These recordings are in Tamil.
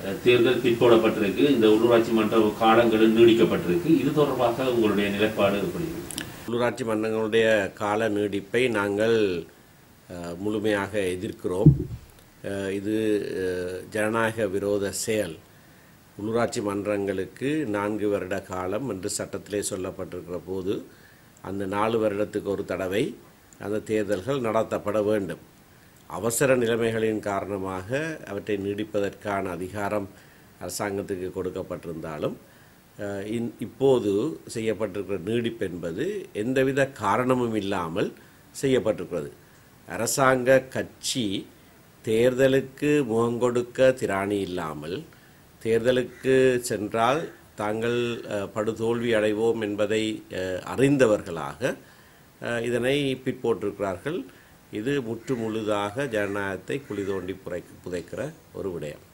அஹ், தேர்தல் பிற்போடப்பட்டிருக்கு இந்த உள்ளூராட்சி மன்ற காலங்களும் நீடிக்கப்பட்டிருக்கு இது தொடர்பாக உங்களுடைய நிலைப்பாடு எப்படி இருக்கு? உள்ளூராட்சி மன்றங்களுடைய கால நீடிப்பை நாங்கள் அஹ், முழுமையாக எதிர்க்கிறோம் அஹ், இது அஹ், ஜனநாயக விரோத செயல் உள்ளூராட்சி மன்றங்களுக்கு நான்கு வருட காலம் என்று சட்டத்திலே சொல்லப்பட்டிருக்கிற போது அந்த நாலு வருடத்துக்கு ஒரு தடவை அந்த தேர்தல்கள் நடத்தப்பட வேண்டும் அவசர நிலைமைகளின் காரணமாக அவற்றை நீடிப்பதற்கான அதிகாரம் அரசாங்கத்துக்கு கொடுக்கப்பட்டிருந்தாலும் அஹ், இன்- இப்போது செய்யப்பட்டிருக்கிற நீடிப்பு என்பது எந்தவித காரணமும் இல்லாமல் செய்யப்பட்டிருக்கிறது அரசாங்க கட்சி தேர்தலுக்கு முகங்கொடுக்க திராணி இல்லாமல் தேர்தலுக்கு சென்றால் தாங்கள் அஹ், படுதோல்வி அடைவோம் என்பதை அஹ், அறிந்தவர்களாக அஹ், இதனை பிற்போட்டிருக்கிறார்கள் இது முற்று முழுதாக ஜனநாயகத்தை குழி தோண்டி புதை புதைக்கிற ஒரு விடயம்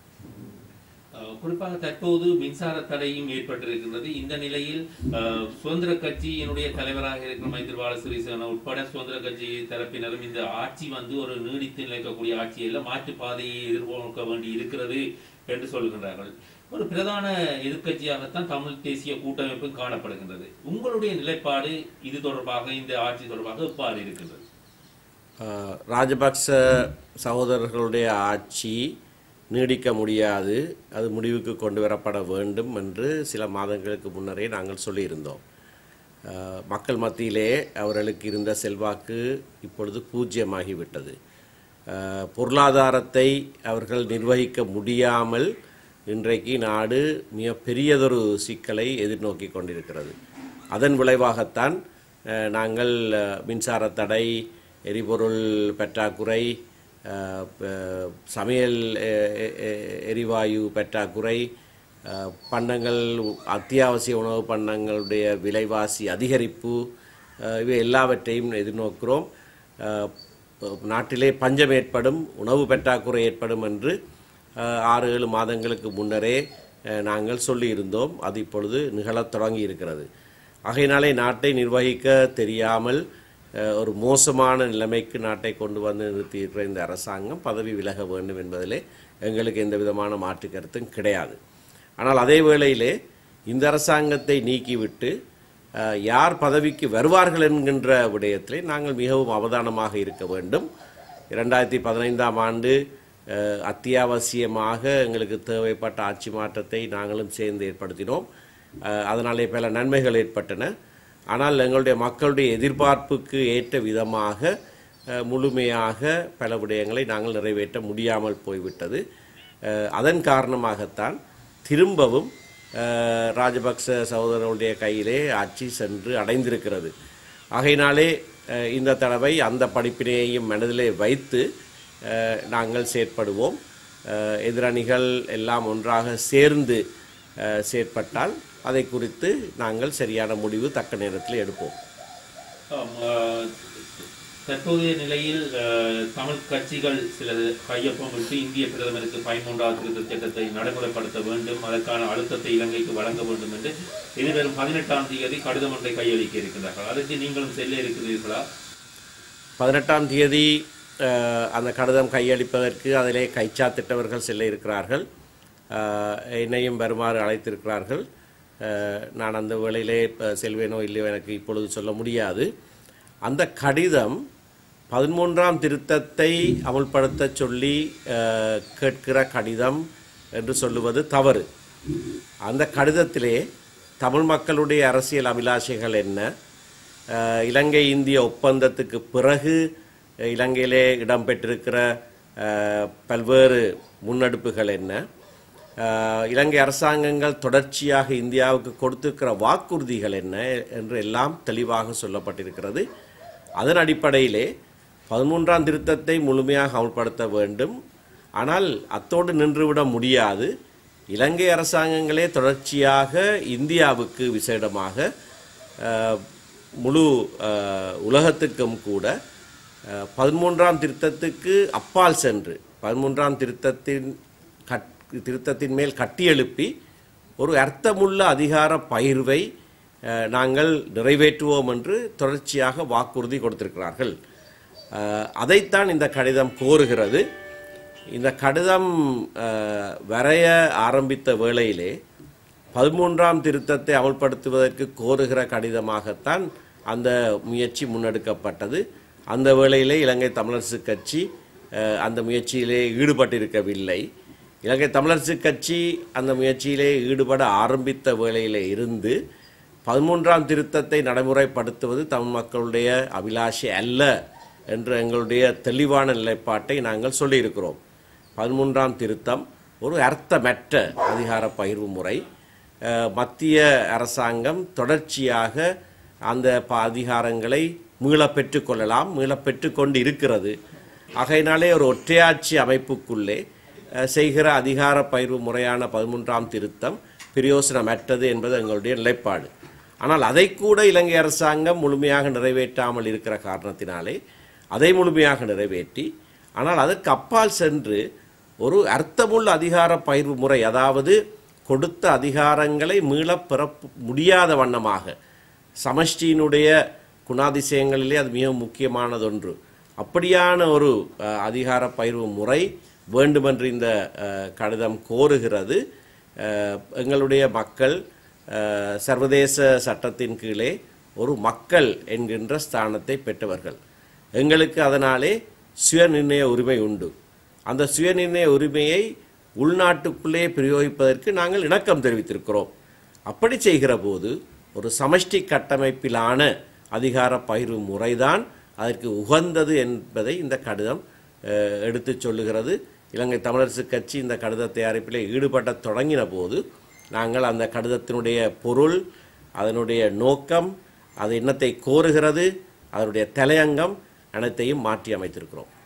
அஹ், குறிப்பாக தற்போது மின்சார தடையும் ஏற்பட்டிருக்கின்றது இந்த நிலையில் அஹ், சுதந்திர கட்சியினுடைய தலைவராக இருக்கிற மைத்திரிபால சிறிசேன உட்பட சுதந்திர கட்சி தரப்பினரும் இந்த ஆட்சி வந்து ஒரு நீடித்து நிலைக்கக்கூடிய ஆட்சி அல்ல மாற்று பாதையை எதிர்நோக்க வேண்டி இருக்கிறது என்று சொல்கின்றார்கள் ஒரு பிரதான எதிர்க்கட்சியாகத்தான் தமிழ் தேசிய கூட்டமைப்பு காணப்படுகின்றது உங்களுடைய நிலைப்பாடு இது தொடர்பாக இந்த ஆட்சி தொடர்பாக எவ்வாறு இருக்கின்றது அஹ், ராஜபக்ச சகோதரர்களுடைய ஆட்சி நீடிக்க முடியாது அது முடிவுக்கு கொண்டு வரப்பட வேண்டும் என்று சில மாதங்களுக்கு முன்னரே நாங்கள் சொல்லியிருந்தோம் அஹ், மக்கள் மத்தியிலே அவர்களுக்கு இருந்த செல்வாக்கு இப்பொழுது பூஜ்யமாகிவிட்டது அஹ், பொருளாதாரத்தை அவர்கள் நிர்வகிக்க முடியாமல் இன்றைக்கு நாடு மிக பெரியதொரு சிக்கலை எதிர்நோக்கி கொண்டிருக்கிறது அதன் விளைவாகத்தான் அஹ், நாங்கள் அஹ், மின்சார தடை எரிபொருள் பற்றாக்குறை அஹ், ப- சமையல் எ- எ- எ- எரிவாயு பற்றாக்குறை அஹ், பண்டங்கள் அத்தியாவசிய உணவு பண்டங்களுடைய விலைவாசி அதிகரிப்பு அஹ், இவை எல்லாவற்றையும் எதிர்நோக்கிறோம் அஹ், நாட்டிலே பஞ்சம் ஏற்படும் உணவு பற்றாக்குறை ஏற்படும் என்று அஹ், ஆறு ஏழு மாதங்களுக்கு முன்னரே அஹ், நாங்கள் சொல்லியிருந்தோம் அது இப்பொழுது நிகழத் தொடங்கி இருக்கிறது ஆகையினாலே நாட்டை நிர்வகிக்க தெரியாமல் அஹ், ஒரு மோசமான நிலைமைக்கு நாட்டை கொண்டு வந்து நிறுத்தியிருக்கிற இந்த அரசாங்கம் பதவி விலக வேண்டும் என்பதிலே எங்களுக்கு எந்த விதமான மாற்று கருத்தும் கிடையாது ஆனால் அதே வேளையிலே இந்த அரசாங்கத்தை நீக்கிவிட்டு அஹ், யார் பதவிக்கு வருவார்கள் என்கின்ற விடயத்திலே நாங்கள் மிகவும் அவதானமாக இருக்க வேண்டும் இரண்டாயிரத்தி பதினைந்தாம் ஆண்டு அஹ், அத்தியாவசியமாக எங்களுக்கு தேவைப்பட்ட ஆட்சி மாற்றத்தை நாங்களும் சேர்ந்து ஏற்படுத்தினோம் அஹ், அதனாலே பல நன்மைகள் ஏற்பட்டன ஆனால் எங்களுடைய மக்களுடைய எதிர்பார்ப்புக்கு ஏற்ற விதமாக அஹ், முழுமையாக பல விடயங்களை நாங்கள் நிறைவேற்ற முடியாமல் போய்விட்டது அஹ், அதன் காரணமாகத்தான் திரும்பவும் அஹ், ராஜபக்ச சகோதரர்களுடைய கையிலே ஆட்சி சென்று அடைந்திருக்கிறது ஆகையினாலே அஹ், இந்த தடவை அந்த படிப்பினையையும் மனதிலே வைத்து அஹ், நாங்கள் செயற்படுவோம் அஹ், எதிரணிகள் எல்லாம் ஒன்றாக சேர்ந்து அஹ், செயற்பட்டால் அதை குறித்து நாங்கள் சரியான முடிவு தக்க நேரத்தில் எடுப்போம் ஆம், அஹ், தற்போதைய நிலையில் அஹ், தமிழ் கட்சிகள் சில கையொப்பம் விட்டு இந்திய பிரதமருக்கு பதிமூன்றாவது திருத்தச் சட்டத்தை நடைமுறைப்படுத்த வேண்டும் அதற்கான அழுத்தத்தை இலங்கைக்கு வழங்க வேண்டும் என்று எதிர்வரும் பதினெட்டாம் தேதி கடிதம் ஒன்றை கையளிக்க இருக்கின்றார்கள் அதற்கு நீங்களும் செல்ல இருக்கிறீர்களா பதினெட்டாம் தேதி அஹ், அந்த கடிதம் கையளிப்பதற்கு அதிலே கைச்சாத்திட்டவர்கள் செல்ல இருக்கிறார்கள் அஹ், என்னையும் வருமாறு அழைத்திருக்கிறார்கள் அஹ், நான் அந்த வேளையிலே இப்ப செல்வேனோ இல்லையோ எனக்கு இப்பொழுது சொல்ல முடியாது அந்த கடிதம் பதிமூன்றாம் திருத்தத்தை அமுல்படுத்த சொல்லி அஹ், கேட்கிற கடிதம் என்று சொல்லுவது தவறு அந்த கடிதத்திலே தமிழ் மக்களுடைய அரசியல் அபிலாஷைகள் என்ன அஹ், இலங்கை இந்திய ஒப்பந்தத்துக்கு பிறகு அஹ், இலங்கையிலே இடம்பெற்றிருக்கிற அஹ், பல்வேறு முன்னெடுப்புகள் என்ன அஹ், இலங்கை அரசாங்கங்கள் தொடர்ச்சியாக இந்தியாவுக்கு கொடுத்திருக்கிற வாக்குறுதிகள் என்ன என்று எல்லாம் தெளிவாக சொல்லப்பட்டிருக்கிறது அதன் அடிப்படையிலே பதிமூன்றாம் திருத்தத்தை முழுமையாக அமல்படுத்த வேண்டும் ஆனால் அத்தோடு நின்றுவிட முடியாது இலங்கை அரசாங்கங்களே தொடர்ச்சியாக இந்தியாவுக்கு விசேடமாக அஹ், முழு அஹ், உலகத்துக்கும் கூட அஹ், பதிமூன்றாம் திருத்தத்துக்கு அப்பால் சென்று பதிமூன்றாம் திருத்தத்தின் கட் திருத்தத்தின் மேல் கட்டியெழுப்பி ஒரு அர்த்தமுள்ள அதிகார பகிர்வை அஹ், நாங்கள் நிறைவேற்றுவோம் என்று தொடர்ச்சியாக வாக்குறுதி கொடுத்திருக்கிறார்கள் அஹ், அதைத்தான் இந்த கடிதம் கோருகிறது இந்த கடிதம் அஹ், வரைய ஆரம்பித்த வேளையிலே பதிமூன்றாம் திருத்தத்தை அமல்படுத்துவதற்கு கோருகிற கடிதமாகத்தான் அந்த முயற்சி முன்னெடுக்கப்பட்டது அந்த வேளையிலே இலங்கை தமிழரசு கட்சி அஹ், அந்த முயற்சியிலே ஈடுபட்டிருக்கவில்லை இலங்கை தமிழரசு கட்சி அந்த முயற்சியிலே ஈடுபட ஆரம்பித்த வேளையிலே இருந்து பதிமூன்றாம் திருத்தத்தை நடைமுறைப்படுத்துவது தமிழ் மக்களுடைய அபிலாஷை அல்ல என்ற எங்களுடைய தெளிவான நிலைப்பாட்டை நாங்கள் சொல்லியிருக்கிறோம் பதிமூன்றாம் திருத்தம் ஒரு அர்த்தமற்ற அதிகார பகிர்வு முறை அஹ், மத்திய அரசாங்கம் தொடர்ச்சியாக அந்த ப அதிகாரங்களை மீளப் பெற்றுக்கொள்ளலாம் மீளப் பெற்றுக்கொண்டு இருக்கிறது ஆகையினாலே ஒரு ஒற்றையாட்சி அமைப்புக்குள்ளே அஹ், செய்கிற அதிகார பகிர்வு முறையான பதிமூன்றாம் திருத்தம் பிரயோசனமற்றது என்பது எங்களுடைய நிலைப்பாடு ஆனால் அதை கூட இலங்கை அரசாங்கம் முழுமையாக நிறைவேற்றாமல் இருக்கிற காரணத்தினாலே அதை முழுமையாக நிறைவேற்றி ஆனால் அதற்கு அப்பால் சென்று ஒரு அர்த்தமுள்ள அதிகார பகிர்வு முறை அதாவது கொடுத்த அதிகாரங்களை மீளப் பெற முடியாத வண்ணமாக சமஷ்டியினுடைய குணாதிசயங்களிலே அது மிக முக்கியமானதொன்று அப்படியான ஒரு அஹ், அதிகார பகிர்வு முறை வேண்டுமென்று இந்த அஹ், கடிதம் கோருகிறது அஹ், எங்களுடைய மக்கள் அஹ், சர்வதேச சட்டத்தின் கீழே ஒரு மக்கள் என்கின்ற ஸ்தானத்தை பெற்றவர்கள் எங்களுக்கு அதனாலே சுயநிர்ணய உரிமை உண்டு அந்த சுயநிர்ணய உரிமையை உள்நாட்டுக்குள்ளே பிரயோகிப்பதற்கு நாங்கள் இணக்கம் தெரிவித்திருக்கிறோம் அப்படி செய்கிற போது ஒரு சமஷ்டி கட்டமைப்பிலான அதிகார பகிர்வு முறைதான் அதற்கு உகந்தது என்பதை இந்த கடிதம் அஹ், எடுத்துச் சொல்லுகிறது இலங்கை தமிழரசு கட்சி இந்த கடித தயாரிப்பிலே ஈடுபட தொடங்கின போது நாங்கள் அந்த கடிதத்தினுடைய பொருள் அதனுடைய நோக்கம் அது என்னத்தை கோருகிறது அதனுடைய தலையங்கம் அனைத்தையும் மாற்றி அமைத்திருக்கிறோம்